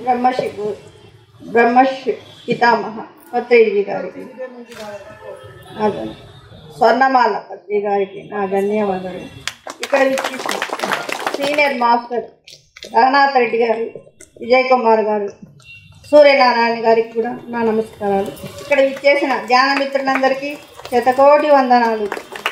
బ్రహ్మశ్రీ గు- బ్రహ్మశ్రీ పితామహ పత్రిజీ గారికి అదే స్వర్ణమాల పత్రి గారికి నా ధన్యవాదాలు ఇక్కడ విచ్చేసిన సీనియర్ మాస్టర్ రఘునాథ్ రెడ్డి గారు విజయ్ కుమార్ గారు సూర్యనారాయణ గారికి కూడా నా నమస్కారాలు ఇక్కడ విచ్చేసిన ధ్యాన మిత్రులందరికీ శతకోటి వందనాలు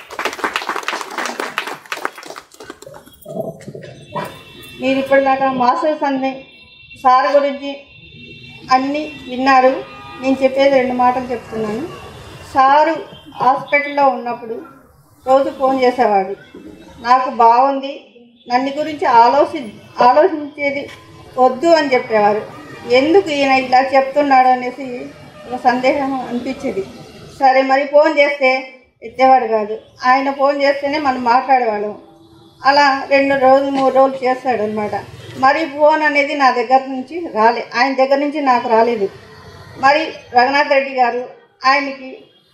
మీరు ఇప్పటిదాకా మాస్టర్స్ అన్ని సార్ గురించి అన్నీ విన్నారు నేను చెప్పేది రెండు మాటలు చెప్తున్నాను సారు హాస్పిటల్లో ఉన్నప్పుడు రోజు ఫోన్ చేసేవాడు నాకు బాగుంది నన్ను గురించి ఆలోచి ఆలోచించేది వద్దు అని చెప్పేవారు ఎందుకు ఈయన ఇలా చెప్తున్నాడు అనేసి ఒక సందేహం అనిపించేది సరే మరి ఫోన్ చేస్తే ఎత్తేవాడు కాదు ఆయన ఫోన్ చేస్తేనే మనం మాట్లాడేవాళ్ళం అలా రెండు రోజులు మూడు రోజులు చేస్తాడు అనమాట మరి ఫోన్ అనేది నా దగ్గర నుంచి రాలే ఆయన దగ్గర నుంచి నాకు రాలేదు మరి రఘునాథ్ రెడ్డి గారు ఆయనకి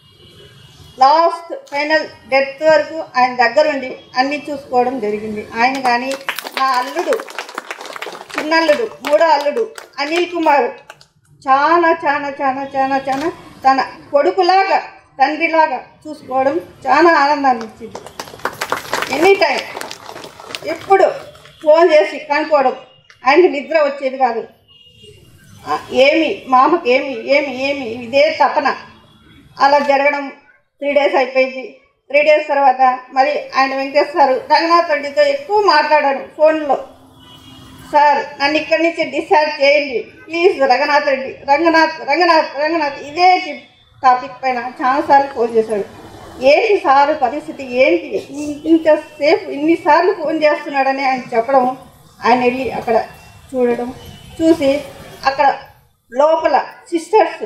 లాస్ట్ ఫైనల్ డెత్ వరకు ఆయన దగ్గరుండి అన్నీ చూసుకోవడం జరిగింది ఆయన కానీ నా అల్లుడు చిన్నల్లుడు మూడో అల్లుడు అనిల్ కుమార్ చాలా చాలా చాలా చాలా చాలా తన కొడుకులాగా తండ్రిలాగా చూసుకోవడం చాలా ఆనందాన్ని ఇచ్చింది ఎనీ టైం ఎప్పుడు ఫోన్ చేసి కనుక్కోవడం ఆయనకి నిద్ర వచ్చేది కాదు ఆ, ఏమి మామకి ఏమి ఏమి ఏమి ఇదే తపన అలా జరగడం త్రీ డేస్ అయిపోయింది త్రీ డేస్ తర్వాత మరి ఆయన వెంకటేశ్వర రంగనాథ్ రెడ్డితో ఎక్కువ మాట్లాడాను ఫోన్లో సార్ నన్ను ఇక్కడి నుంచి డిశ్చార్జ్ చేయండి ప్లీజ్ రంగనాథ్ రెడ్డి రంగనాథ్ రంగనాథ్ రంగనాథ్ ఇదే టి- టాపిక్ పైన చాలాసార్లు ఫోన్ చేశాడు ఏంటి సారు పరిస్థితి ఏంటి ఇం- ఇంతసేపు ఇన్నిసార్లు ఫోన్ చేస్తున్నాడని ఆయన చెప్పడం ఆయన వెళ్ళి అక్కడ చూడడం చూసి అక్కడ లోపల సిస్టర్స్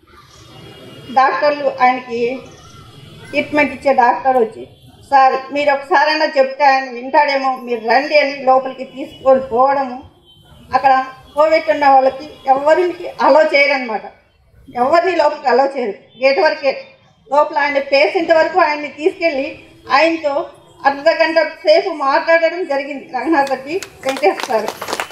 డాక్టర్లు ఆయనకి ట్రీట్మెంట్ ఇచ్చే డాక్టర్ వచ్చి సార్ మీరు ఒకసారైనా చెప్తే ఆయన వింటాడేమో మీరు రండి అని లోపలికి తీసుకొని పోవడము అక్కడ కోవిడ్ ఉన్న వాళ్ళకి ఎవరికి అలో చేయరనమాట ఎవరిని లోపలికి అలో చేయరు గేట్ వరకే లోపల ఆయన పేషెంట్ వరకు ఆయన్ని తీసుకెళ్ళి ఆయనతో అర్ధ గంట సేపు మాట్లాడడం జరిగింది రంగనాథ్ రెడ్డి వెంకటేశ్వర సార్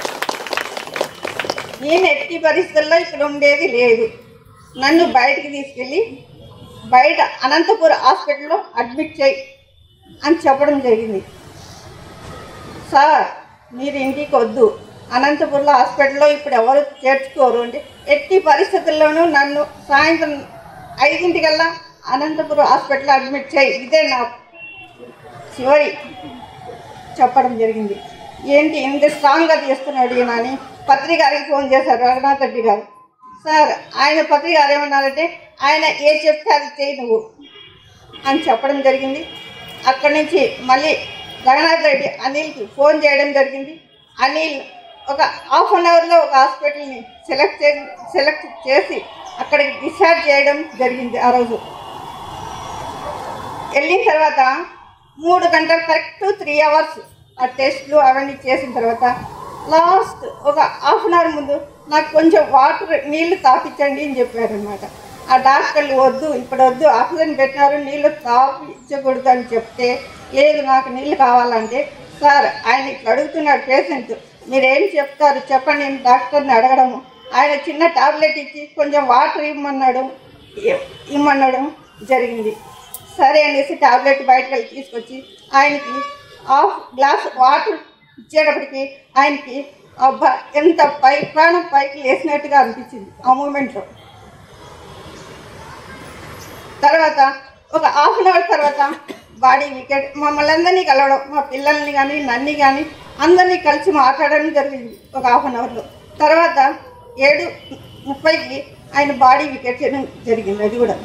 నేను ఎట్టి పరిస్థితుల్లో ఇక్కడ ఉండేది లేదు నన్ను బయటికి తీసుకెళ్ళి బయట అనంతపుర హాస్పిటల్లో అడ్మిట్ చేయి అని చెప్పడం జరిగింది సార్ మీరు ఇంటికి వద్దు అనంతపురంలో హాస్పిటల్లో ఇప్పుడు ఎవరు చేర్చుకోరు అంటే ఎట్టి పరిస్థితుల్లోనూ నన్ను సాయంత్రం ఐదింటికల్లా అనంతపురం హాస్పిటల్లో అడ్మిట్ చేయి ఇదే నా చివరి చెప్పడం జరిగింది ఏంటి ఇంత స్ట్రాంగ్గా చేస్తున్నాడు ఈయన అని పత్రి గారికి ఫోన్ చేశారు రఘునాథ్ రెడ్డి గారు సార్ ఆయన పత్రి గారు ఏమన్నారంటే ఆయన ఏ చెప్తే అది చేయి నువ్వు అని చెప్పడం జరిగింది అక్కడి నుంచి మళ్ళీ రఘునాథ్ రెడ్డి అనిల్కి ఫోన్ చేయడం జరిగింది అనిల్ ఒక హాఫ్ అన్ అవర్లో ఒక హాస్పిటల్ని సెలెక్ట్ చే సెలెక్ట్ చేసి అక్కడికి డిశ్చార్జ్ చేయడం జరిగింది ఆ రోజు వెళ్ళిన తర్వాత మూడు గంటలు కరెక్ట్ త్రీ అవర్స్ ఆ టెస్ట్లు అవన్నీ చేసిన తర్వాత లాస్ట్ ఒక హాఫ్ అన్ అవర్ ముందు నాకు కొంచెం వాటర్ నీళ్లు తాపించండి అని చెప్పారనమాట ఆ డాక్టర్లు వద్దు ఇప్పుడు వద్దు ఆక్సిజన్ పెట్టినారు నీళ్లు తాపించకూడదు అని చెప్తే లేదు నాకు నీళ్లు కావాలంటే సార్ ఆయన ఇట్లా అడుగుతున్నాడు పేషెంట్ మీరేం చెప్తారు చెప్పండి నేను డాక్టర్ని అడగడము ఆయన చిన్న టాబ్లెట్ ఇచ్చి కొంచెం వాటర్ ఇమ్మన్నాడు ఇ- ఇమ్మనడం జరిగింది సరే అనేసి టాబ్లెట్ బయటకు వెళ్ళి తీసుకొచ్చి ఆయనకి హాఫ్ గ్లాస్ వాటర్ ఇచ్చేటప్పటికి ఆయనకి అబ్బా ఎంత పై ప్రాణం పైకి లేచినట్టుగా అనిపించింది ఆ మూమెంట్లో తర్వాత ఒక హాఫ్ అన్ అవర్ తర్వాత బాడీ వికెట్ మమ్మల్ని అందరినీ కలవడం మా పిల్లల్ని కానీ నన్ను కానీ అందరినీ కలిసి మాట్లాడడం జరిగింది ఒక హాఫ్ అన్ అవర్లో తర్వాత ఏడు ముప్పైకి ఆయన బాడీ వికెట్ చేయడం జరిగింది అది కూడా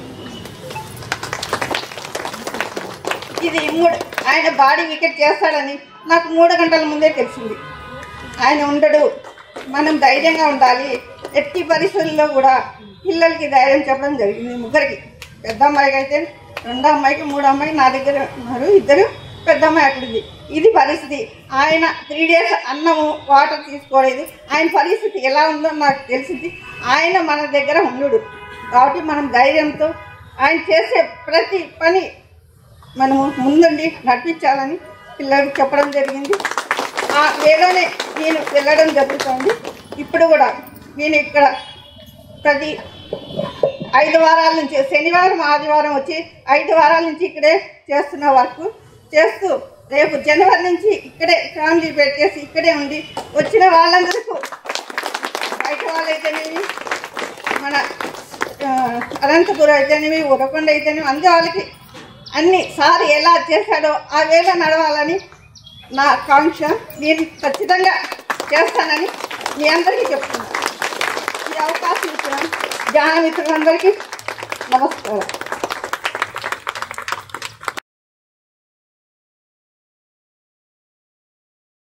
ఇది మూడు ఆయన బాడీ వికెట్ చేస్తాడని నాకు మూడు గంటల ముందే తెలిసింది ఆయన ఉండడు మనం ధైర్యంగా ఉండాలి ఎట్టి పరిస్థితుల్లో కూడా పిల్లలకి ధైర్యం చెప్పడం జరిగింది ముగ్గురికి పెద్ద అమ్మాయికి అయితే రెండో అమ్మాయికి మూడో అమ్మాయికి నా దగ్గర ఉన్నారు ఇద్దరు పెద్ద అమ్మాయి అక్కడ ఉంది ఇది పరిస్థితి ఆయన త్రీ డేస్ అన్నము వాటర్ తీసుకోలేదు ఆయన పరిస్థితి ఎలా ఉందో నాకు తెలిసింది ఆయన మన దగ్గర ఉండడు కాబట్టి మనం ధైర్యంతో ఆయన చేసే ప్రతి పని మనము ముందుండి నడిపించాలని పిల్లలకు చెప్పడం జరిగింది ఆ వేలోనే నేను వెళ్ళడం జరుగుతుంది ఇప్పుడు కూడా నేను ఇక్కడ ప్రతి ఐదు వారాల నుంచి శనివారం ఆదివారం వచ్చి ఐదు వారాల నుంచి ఇక్కడే చేస్తున్న వర్క్ చేస్తూ రేపు జనవరి నుంచి ఇక్కడే ఫ్యామిలీ పెట్టేసి ఇక్కడే ఉండి వచ్చిన వాళ్ళందరికీ బయట వాళ్ళైతేనేమి మన ఆ, అనంతపురం అయితేనేమి ఉరకొండ అయితేనేమి అందరి వాళ్ళకి అన్ని సార్ ఎలా చేశాడో ఆ వేళ నడవాలని నా కాంక్ష నేను ఖచ్చితంగా చేస్తానని మీ అందరికీ చెప్తున్నాను ఈ అవకాశం ఇచ్చిన జ్ఞాన మిత్రులందరికీ నమస్కారం